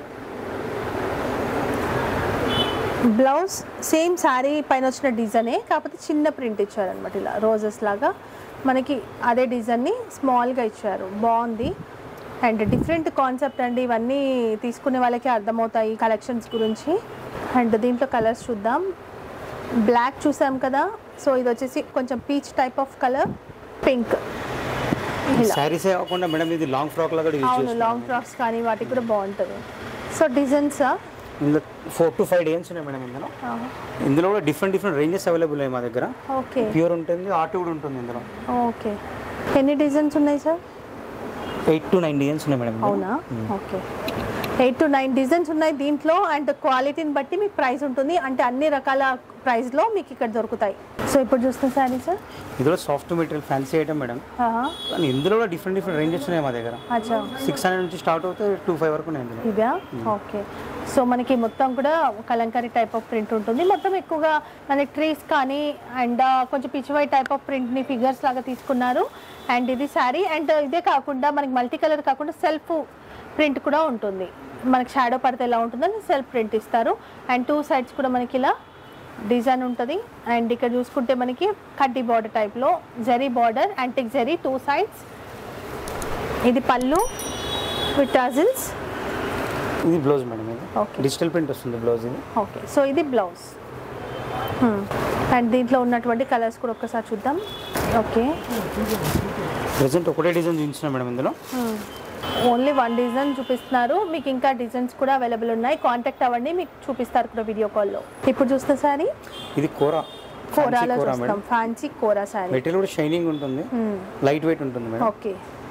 బ్లౌజ్ సేమ్ శారీ పైన వచ్చిన డిజైనే కాకపోతే చిన్న ప్రింట్ ఇచ్చారనమాట ఇలా రోజెస్ లాగా మనకి అదే డిజైన్ని స్మాల్గా ఇచ్చారు బాగుంది అండ్ డిఫరెంట్ కాన్సెప్ట్ అండి ఇవన్నీ తీసుకునే వాళ్ళకి అర్థమవుతాయి కలెక్షన్స్ గురించి అండ్ దీంట్లో కలర్స్ చూద్దాం బ్లాక్ చూసాం కదా సో ఇది వచ్చేసి కొంచెం peach type of colour pink ఇలా శారీస్ కాకుండా మేడం ఇది లాంగ్ ఫ్రాక్ లాగా యూజ్ అవును చేస్తాం లాంగ్ ఫ్రాక్స్ కానీ వాటికి కూడా బాగుంటుంది సో డిజైన్స్ ఇందులో ఫోర్ టు ఫైవ్ డిజైన్స్ ఉన్నాయి మేడం ఇందులో ఇందులో కూడా డిఫరెంట్ డిఫరెంట్ రేంజెస్ అవైలబుల్ ఉన్నాయి మా దగ్గర ఓకే ప్యూర్ ఉంటుంది ఆర్ట్ కూడా ఉంటుంది ఇందులో ఓకే ఎన్ని డిజైన్స్ ఉన్నాయి sir eight to nine designs ఉన్నాయి మేడం ఇందులో. అవునా okay eight to nine designs ఉన్నాయి దీంట్లో అండ్ క్వాలిటీని బట్టి మీకు ప్రైస్ ఉంటుంది అంటే అన్ని రకాల ప్రైస్లో మీకు ఇక్కడ దొరుకుతాయి సో ఇప్పుడు చూస్తున్న శారీ సార్ ఇందులో soft material fancy item madam కానీ ఇందులో కూడా డిఫరెంట్ డిఫరెంట్ రేంజెస్ ఉన్నాయి మా దగ్గర అచ్చా సిక్స్ హండ్రెడ్ నుంచి స్టార్ట్ అవుతే టూ ఫైవ్ వరకు ఉన్నాయి ఇందులో ఇదా ఓకే సో మనకి మొత్తం కూడా కలంకారీ టైప్ ఆఫ్ ప్రింట్ ఉంటుంది మొత్తం ఎక్కువగా మనకి ట్రీస్ కానీ అండ్ కొంచెం పిచ్చివై టైప్ ఆఫ్ ప్రింట్ని ఫిగర్స్ లాగా తీసుకున్నారు అండ్ ఇది శారీ అండ్ ఇదే కాకుండా మనకి మల్టీ కలర్ కాకుండా సెల్ఫ్ ప్రింట్ కూడా ఉంటుంది మనకి షాడో పడితే ఎలా ఉంటుందని సెల్ఫ్ ప్రింట్ ఇస్తారు అండ్ టూ సైడ్స్ కూడా మనకి ఇలా డిజైన్ ఉంటుంది అండ్ ఇక్కడ చూసుకుంటే మనకి కడ్డీ బార్డర్ టైప్లో zari border antique zari two sides ఇది పళ్ళు విత్ టజిల్స్ ఇది బ్లౌజ్ మేడం ఇది ఓకే డిజిటల్ ప్రింట్ వస్తుంది బ్లౌజ్ ఇది ఓకే సో ఇది బ్లౌజ్ అండ్ దీంట్లో ఉన్నటువంటి కలర్స్ కూడా ఒక్కసారి చూద్దాం ఓకే ప్రెసెంట్ ఒకటే డిజైన్ చూపించిన మేడం ఇందులో ఓన్లీ వన్ డిజైన్ చూపిస్తున్నారు మీకు ఇంకా డిజైన్స్ కూడా అవైలబుల్ ఉన్నాయి కాంటాక్ట్ అవ్వండి మీకు చూపిస్తారు కూడా వీడియో కాల్లో ఇప్పుడు చూస్తే సారీ ఇది కూర కోరాలో కూర చూస్తాం madam fancy kora sari material కూడా షైనింగ్ ఉంటుంది లైట్ వెయిట్ ఉంటుంది మేడం ఓకే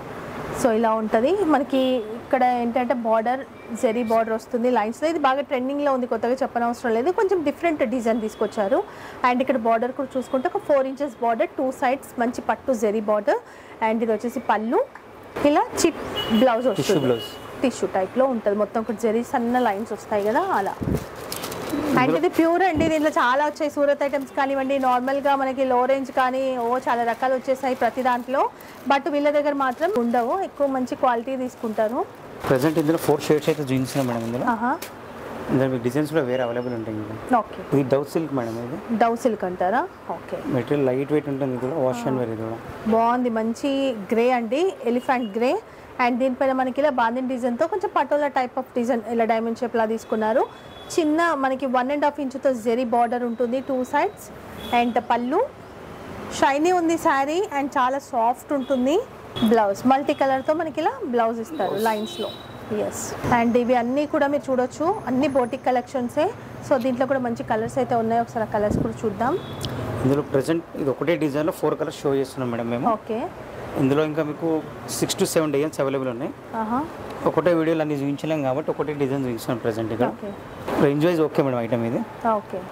సో ఇలా ఉంటుంది మనకి ఇక్కడ ఏంటంటే బార్డర్ జెరీ బార్డర్ వస్తుంది లైన్స్లో ఇది బాగా ట్రెండింగ్లో ఉంది కొత్తగా చెప్పనవసరం లేదు కొంచెం డిఫరెంట్ డిజైన్ తీసుకొచ్చారు అండ్ ఇక్కడ బార్డర్ కూడా చూసుకుంటే ఒక four inches border two sides మంచి పట్టు జెరీ బార్డర్ అండ్ ఇది వచ్చేసి పళ్ళు ఇలా చిప్ బ్లౌజ్ టిష్యూ వస్తుంది బ్లౌజ్ టిష్యూ టైప్లో ఉంటుంది మొత్తం ఒక జెరీ సన్న లైన్స్ వస్తాయి కదా అలా అండ్ ఇది ప్యూర్ అండి దీంట్లో చాలా వచ్చాయి సూరత్ ఐటమ్స్ కానివ్వండి నార్మల్గా మనకి లో రేంజ్ కానీ ఓ చాలా రకాలు వచ్చేసాయి ప్రతి దాంట్లో బట్ వీళ్ళ దగ్గర మాత్రం ఉండవు ఎక్కువ మంచి క్వాలిటీ తీసుకుంటారు ప్రజెంట్ ఇందులో ఫోర్ షేడ్స్ అయితే చూపించినాం మేడం ఇందులో ఆహా ఇందులో మీకు డిజైన్స్ కూడా వేరే అవైలబుల్ ఉంటాయి ఇంకా ఓకే ఇది డౌ సిల్క్ మేడం ఇది డవ్ సిల్క్ అంటారా ఓకే మెటీరియల్ లైట్ వెయిట్ ఉంటుంది ఇది కూడా వాష్ అండ్ వేర్ ఇది కూడా బాగుంది మంచి గ్రే అండి ఎలిఫెంట్ గ్రే అండ్ దీనిపైన మనకి ఇలా బాందిన్ డిజైన్తో కొంచెం పటోలా టైప్ ఆఫ్ డిజైన్ ఇలా డైమండ్ షేప్లా తీసుకున్నారు చిన్న మనకి వన్ అండ్ హాఫ్ ఇంచుతో జెరీ బార్డర్ ఉంటుంది two sides and pallu shiny ఉంది శారీ అండ్ చాలా సాఫ్ట్ ఉంటుంది బ్లౌజ్ మల్టీ కలర్తో మనకి ఇలా బ్లౌజ్ ఇస్తారు లైన్స్లో ఎస్ అండ్ ఇవి అన్నీ కూడా మీరు చూడొచ్చు అన్ని బోటిక్ కలెక్షన్సే సో దీంట్లో కూడా మంచి కలర్స్ అయితే ఉన్నాయి ఒకసారి ఆ కలర్స్ కూడా చూద్దాం ఇందులో ప్రజెంట్ ఇది ఒకటే డిజైన్లో ఫోర్ కలర్స్ షో చేస్తున్నాం మేడం మేము ఓకే ఇందులో ఇంకా మీకు six to seven designs available ఉన్నాయి ఆహా ఒకటే వీడియోలు అన్ని చూపించలేం కాబట్టి ఒకటే డిజైన్ చూపిస్తున్నాం ప్రజెంట్ ఇక్కడ okay range wise okay madam item ఇది ఓకే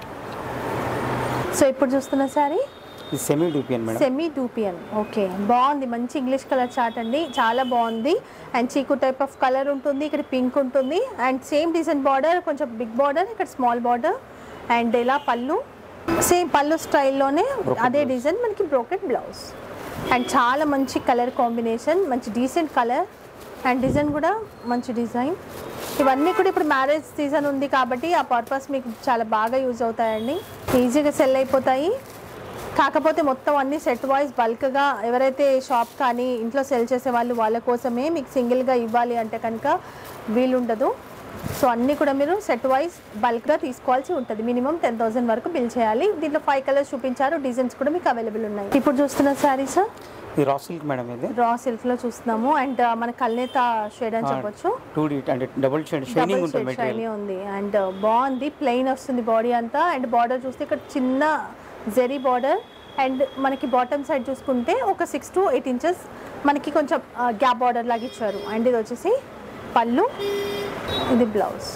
సో ఇప్పుడు చూస్తున్న శారీ ఇది semi dupion madam semi dupion okay బాగుంది మంచి ఇంగ్లీష్ కలర్ చార్ట్ అండి చాలా బాగుంది అండ్ చీకు టైప్ ఆఫ్ కలర్ ఉంటుంది ఇక్కడ పింక్ ఉంటుంది అండ్ సేమ్ డిజైన్ బార్డర్ కొంచెం బిగ్ బార్డర్ ఇక్కడ స్మాల్ బార్డర్ అండ్ ఇలా పళ్ళు సేమ్ పళ్ళు స్టైల్లోనే అదే డిజైన్ మనకి బ్రోకెట్ బ్లౌజ్ అండ్ చాలా మంచి కలర్ కాంబినేషన్ మంచి డీసెంట్ కలర్ అండ్ డిజైన్ కూడా మంచి డిజైన్ ఇవన్నీ కూడా ఇప్పుడు మ్యారేజ్ సీజన్ ఉంది కాబట్టి ఆ పర్పస్ మీకు చాలా బాగా యూజ్ అవుతాయండి ఈజీగా సెల్ అయిపోతాయి కాకపోతే మొత్తం అన్ని సెట్ వైజ్ బల్క్గా ఎవరైతే షాప్ కానీ ఇంట్లో సెల్ చేసే వాళ్ళు వాళ్ళ కోసమే మీకు సింగిల్గా ఇవ్వాలి అంటే కనుక వీలుండదు సో అన్నీ కూడా మీరు సెట్ వైజ్ బల్క్గా తీసుకోవాల్సి ఉంటుంది మినిమం టెన్ థౌసండ్ వరకు బిల్ చేయాలి దీంట్లో ఫైవ్ కలర్స్ చూపించారు డిజైన్స్ కూడా మీకు అవైలబుల్ ఉన్నాయి ఇప్పుడు చూస్తున్న శారీస్ ఇది రా సిల్క్ మేడం ఇది రా సిల్క్లో చూస్తున్నాము అండ్ మన కల్నేత షేడ్ అని చెప్పొచ్చు టూ డి అంటే డబుల్ షేడ్ షైనింగ్ ఉంటుంది మెటీరియల్ షైనీ ఉంది అండ్ బాగుంది ప్లెయిన్ వస్తుంది బాడీ అంతా అండ్ బార్డర్ చూస్తే ఇక్కడ చిన్న జెరీ బార్డర్ అండ్ మనకి బాటమ్ సైడ్ చూసుకుంటే ఒక సిక్స్ టు ఎయిట్ ఇంచెస్ మనకి కొంచెం గ్యాప్ బార్డర్ లాగా ఇచ్చారు అండ్ ఇది వచ్చేసి పళ్ళు ఇది బ్లౌజ్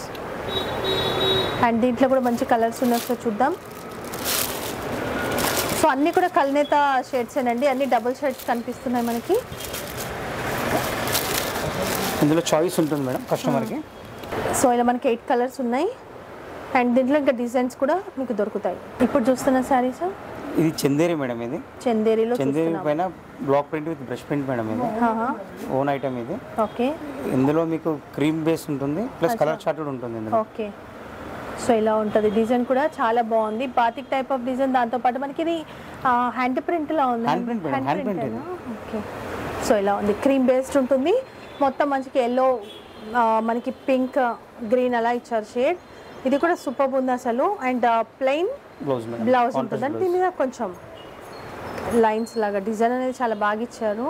అండ్ దీంట్లో కూడా మంచి కలర్స్ ఉన్నాయి సో చూద్దాం సో అన్నీ కూడా కల్నేత షేడ్స్ అండి అన్ని డబుల్ షేడ్స్ కనిపిస్తున్నాయి మనకి ఇందులో చాయిస్ ఉంటుంది మేడం కస్టమర్కి సో ఇలా మనకి ఎయిట్ కలర్స్ ఉన్నాయి అండ్ దీంట్లో ఇంకా డిజైన్స్ కూడా మీకు దొరుకుతాయి ఇప్పుడు చూస్తున్న శారీస్ ఇది చందేరి మేడం ఇది చందేరిలో చందేరి చూస్తున్నాం పైన block print with brush print madam ఇది ఆహా. ఓన్ ఐటమ్ ఇది ఓకే ఇందులో మీకు క్రీమ్ బేస్ ఉంటుంది ప్లస్ కలర్ చార్ట్ కూడా ఉంటుంది ఇందులో ఓకే సో ఇలా ఉంటుంది డిజైన్ కూడా చాలా బాగుంది బాతిక్ టైప్ ఆఫ్ డిజైన్ దాంతోపాటు మనకి ఇది హ్యాండ్ ప్రింట్ లా ఉంది Hand print madam, hand print ఇది. ఓకే సో ఇలా ఉంది క్రీమ్ బేస్డ్ ఉంటుంది మొత్తం మంచికి ఎల్లో మనకి పింక్ గ్రీన్ అలా ఇచ్చారు షేడ్ ఇది కూడా సూపర్ ఉంది అసలు and plain blouse madam blouse ఉంటుంది అంటే దీని మీద కొంచెం లైన్స్ లాగా డిజైన్ అనేది చాలా బాగా ఇచ్చారు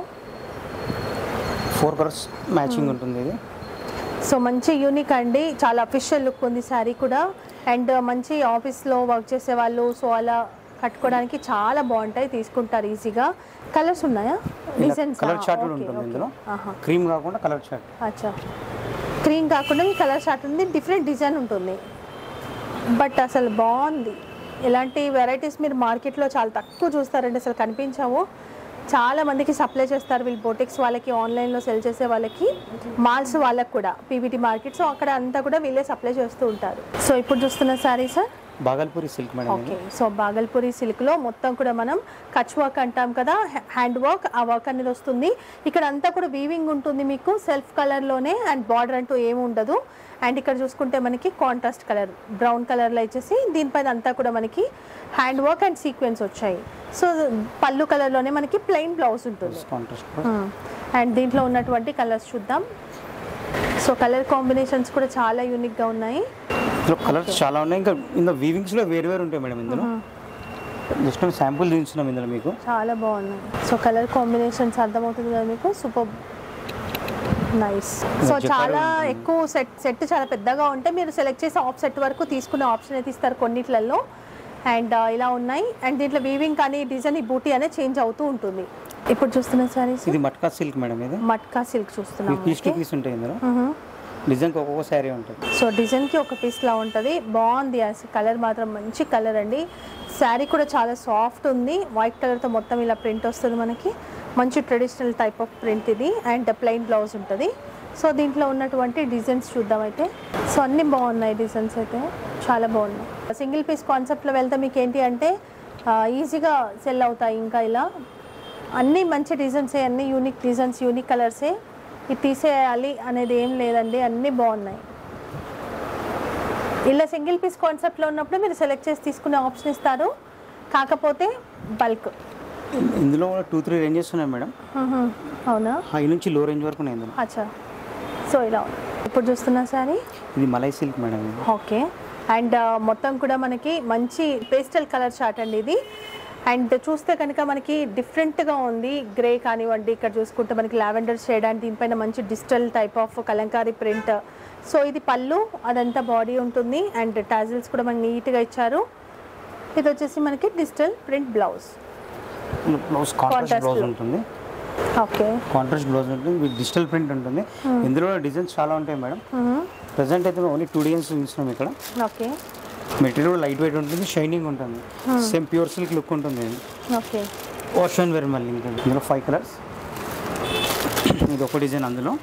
ఫోర్ కలర్స్ మ్యాచింగ్ ఉంటుంది ఇది సో మంచి యూనిక్ అండి చాలా అఫీషియల్ లుక్ ఉంది శారీ కూడా అండ్ మంచి ఆఫీస్లో వర్క్ చేసే వాళ్ళు సో అలా కట్టుకోవడానికి చాలా బాగుంటాయి తీసుకుంటారు ఈజీగా కలర్స్ ఉన్నాయా డిజైన్స్ కలర్ చార్ట్ కూడా ఉంటుంది ఇందులో క్రీమ్ కాకుండా కలర్ చార్ట్ అచ్చా క్రీమ్ కాకుండా మీ కలర్ చార్ట్ ఉంది డిఫరెంట్ డిజైన్ ఉంటుంది బట్ అసలు బాగుంది ఇలాంటి వెరైటీస్ మీరు మార్కెట్లో చాలా తక్కువ చూస్తారండి అసలు కనిపించవు చాలా మందికి సప్లై చేస్తారు వీళ్ళు బోటిక్స్ వాళ్ళకి ఆన్లైన్లో సెల్ చేసే వాళ్ళకి మాల్స్ వాళ్ళకి కూడా పీవీటీ మార్కెట్ సో అక్కడ అంతా కూడా వీళ్ళే సప్లై చేస్తూ ఉంటారు సో ఇప్పుడు చూస్తున్న sari sir Bhagalpuri silk madam ఇది ఓకే సో బాగల్పూరి సిల్క్లో మొత్తం కూడా మనం కచ్ వర్క్ అంటాం కదా హ్యాండ్ వర్క్ ఆ వర్క్ అనేది వస్తుంది ఇక్కడ అంతా కూడా వీవింగ్ ఉంటుంది మీకు సెల్ఫ్ కలర్లోనే అండ్ బార్డర్ అంటూ ఏమి ఉండదు అండ్ ఇక్కడ చూసుకుంటే మనకి కాంట్రాస్ట్ కలర్ బ్రౌన్ కలర్లో వచ్చేసి దీనిపైన అంతా కూడా మనకి హ్యాండ్ వర్క్ అండ్ సీక్వెన్స్ వచ్చాయి సో పళ్ళు కలర్లోనే మనకి ప్లెయిన్ బ్లౌజ్ ఉంటుంది కాంట్రాస్ట్ అండ్ దీంట్లో ఉన్నటువంటి కలర్స్ చూద్దాం సో కలర్ కాంబినేషన్స్ కూడా చాలా యూనిక్గా ఉన్నాయి ఇందులో కలర్స్ చాలా ఉన్నాయి ఇంకా ఇందులో వీవింగ్స్ లో వేరు వేరు ఉంటాయి మేడం ఇందులో జస్ట్ శాంపుల్ చూపించినాం ఇందులో మీకు చాలా బాగున్నాయి సో కలర్ కాంబినేషన్స్ అర్థమవుతుంది కదా మీకు సూపర్ నైస్ సో జకార్డ్ చాలా ఎక్కువ సెట్ సెట్ చాలా పెద్దగా ఉంటే మీరు సెలెక్ట్ చేసి ఆఫ్ సెట్ వరకు తీసుకునే ఆప్షన్ అయితే ఇస్తారు కొన్నిట్లలో అండ్ ఇలా ఉన్నాయి అండ్ దీంట్లో వీవింగ్ కానీ డిజైన్ ఈ బూటీ అనేది చేంజ్ అవుతూ ఉంటుంది ఇప్పుడు చూస్తున్న సారీస్ ఇది మట్కా సిల్క్ మేడం ఇది మట్కా సిల్క్ చూస్తున్నాం పీస్ టు పీస్ ఉంటాయి ఇందులో డిజైన్కి ఒక్కొక్క శారీ ఉంటుంది సో డిజైన్కి ఒక పీస్లా ఉంటుంది బాగుంది అసలు కలర్ మాత్రం మంచి కలర్ అండి శారీ కూడా చాలా సాఫ్ట్ ఉంది వైట్ కలర్తో మొత్తం ఇలా ప్రింట్ వస్తుంది మనకి మంచి ట్రెడిషనల్ టైప్ ఆఫ్ ప్రింట్ ఇది అండ్ ప్లెయిన్ బ్లౌజ్ ఉంటుంది సో దీంట్లో ఉన్నటువంటి డిజైన్స్ చూద్దాం అయితే సో అన్నీ బాగున్నాయి డిజైన్స్ అయితే చాలా బాగున్నాయి సింగిల్ పీస్ కాన్సెప్ట్లో వెళ్తే మీకు ఏంటి అంటే ఈజీగా సెల్ అవుతాయి ఇంకా ఇలా అన్నీ మంచి డిజైన్సే అన్నీ యూనిక్ డిజైన్స్ యూనిక్ కలర్సే ఇది తీసేయాలి అనేది ఏం లేదండి అన్నీ బాగున్నాయి ఇలా సింగిల్ పీస్ కాన్సెప్ట్లో ఉన్నప్పుడు మీరు సెలెక్ట్ చేసి తీసుకునే ఆప్షన్ ఇస్తారు కాకపోతే బల్క్ ఇందులో కూడా టూ త్రీ రేంజెస్ ఉన్నాయి మేడం అవునా హై నుంచి లో రేంజ్ వరకు ఉన్నాయి ఇందులో అచ్చా సో ఇలా ఉంది. ఇప్పుడు చూస్తున్నా సారీ ఇది మలై సిల్క్ మేడం ఇది ఓకే అండ్ మొత్తం కూడా మనకి మంచి పేస్టల్ కలర్ చార్ట్ అండి ఇది అండ్ చూస్తే కనుక మనకి డిఫరెంట్గా ఉంది గ్రే కానివ్వండి ఇక్కడ చూసుకుంటే మనకి లావెండర్ షేడ్ అండ్ దీనిపైన మంచి digital type of Kalamkari print so ఇది పళ్ళు అదంతా బాడీ ఉంటుంది అండ్ టాజిల్స్ కూడా మనకి నీట్గా ఇచ్చారు ఇది వచ్చేసి మనకి digital print blouse blouse contrast Contrast blouse లో. ఉంటుంది ఓకే కాంట్రాస్ట్ బ్లౌజ్ ఉంటుంది విత్ డిజిటల్ ప్రింట్ ఉంటుంది ఇందులో డిజైన్స్ చాలా ఉంటాయి మేడం ప్రజెంట్ అయితే ఓన్లీ టూ డిజైన్స్ చూస్తున్నాం ఇక్కడ ఓకే మెటీరియల్ లైట్ వెయిట్ ఉంటుంది షైనింగ్ ఉంటుంది సేమ్ ప్యూర్ సిల్క్ లుక్ ఉంటుంది ఓకే ఓషన్ వేర్ మళ్ళీ ఇంకా ఇందులో ఫైవ్ కలర్స్ ఇది ఒక డిజైన్ అందులో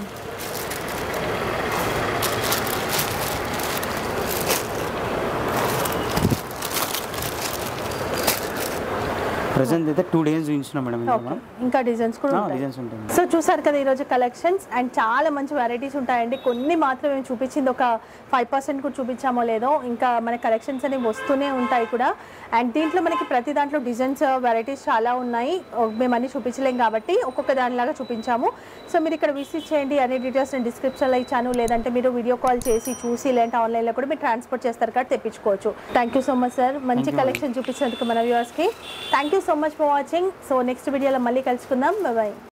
ప్రజెంట్ అయితే టూ డేస్ చూపించినాం మేడం ఇందులో ఓకే మనం ఇంకా డిజైన్స్ కూడా ఉంటాయి డిజైన్స్ ఉంటుంది సో చూసారు కదా ఈరోజు కలెక్షన్స్ అండ్ చాలా మంచి వెరైటీస్ ఉంటాయండి కొన్ని మాత్రం మేము చూపించింది ఒక ఫైవ్ పర్సెంట్ కూడా చూపించామో లేదో ఇంకా మన కలెక్షన్స్ అనేవి వస్తూనే ఉంటాయి కూడా అండ్ దీంట్లో మనకి ప్రతి దాంట్లో డిజైన్స్ వెరైటీస్ చాలా ఉన్నాయి ఓ, మేము అన్ని చూపించలేం కాబట్టి ఒక్కొక్క దానిలాగా చూపించాము సో మీరు ఇక్కడ విజిట్ చేయండి అన్ని డీటెయిల్స్ నేను డిస్క్రిప్షన్లో ఇచ్చాను లేదంటే మీరు వీడియో కాల్ చేసి చూసి లేదంటే ఆన్లైన్లో కూడా మీరు ట్రాన్స్పోర్ట్ చేస్తారు కాబట్టి తెప్పించుకోవచ్చు thank you so much sir మంచి Thank you, కలెక్షన్ చూపించినందుకు మన వ్యూవర్స్కి thank you so much for watching so next వీడియోలో మళ్ళీ కలుసుకుందాం బాయ్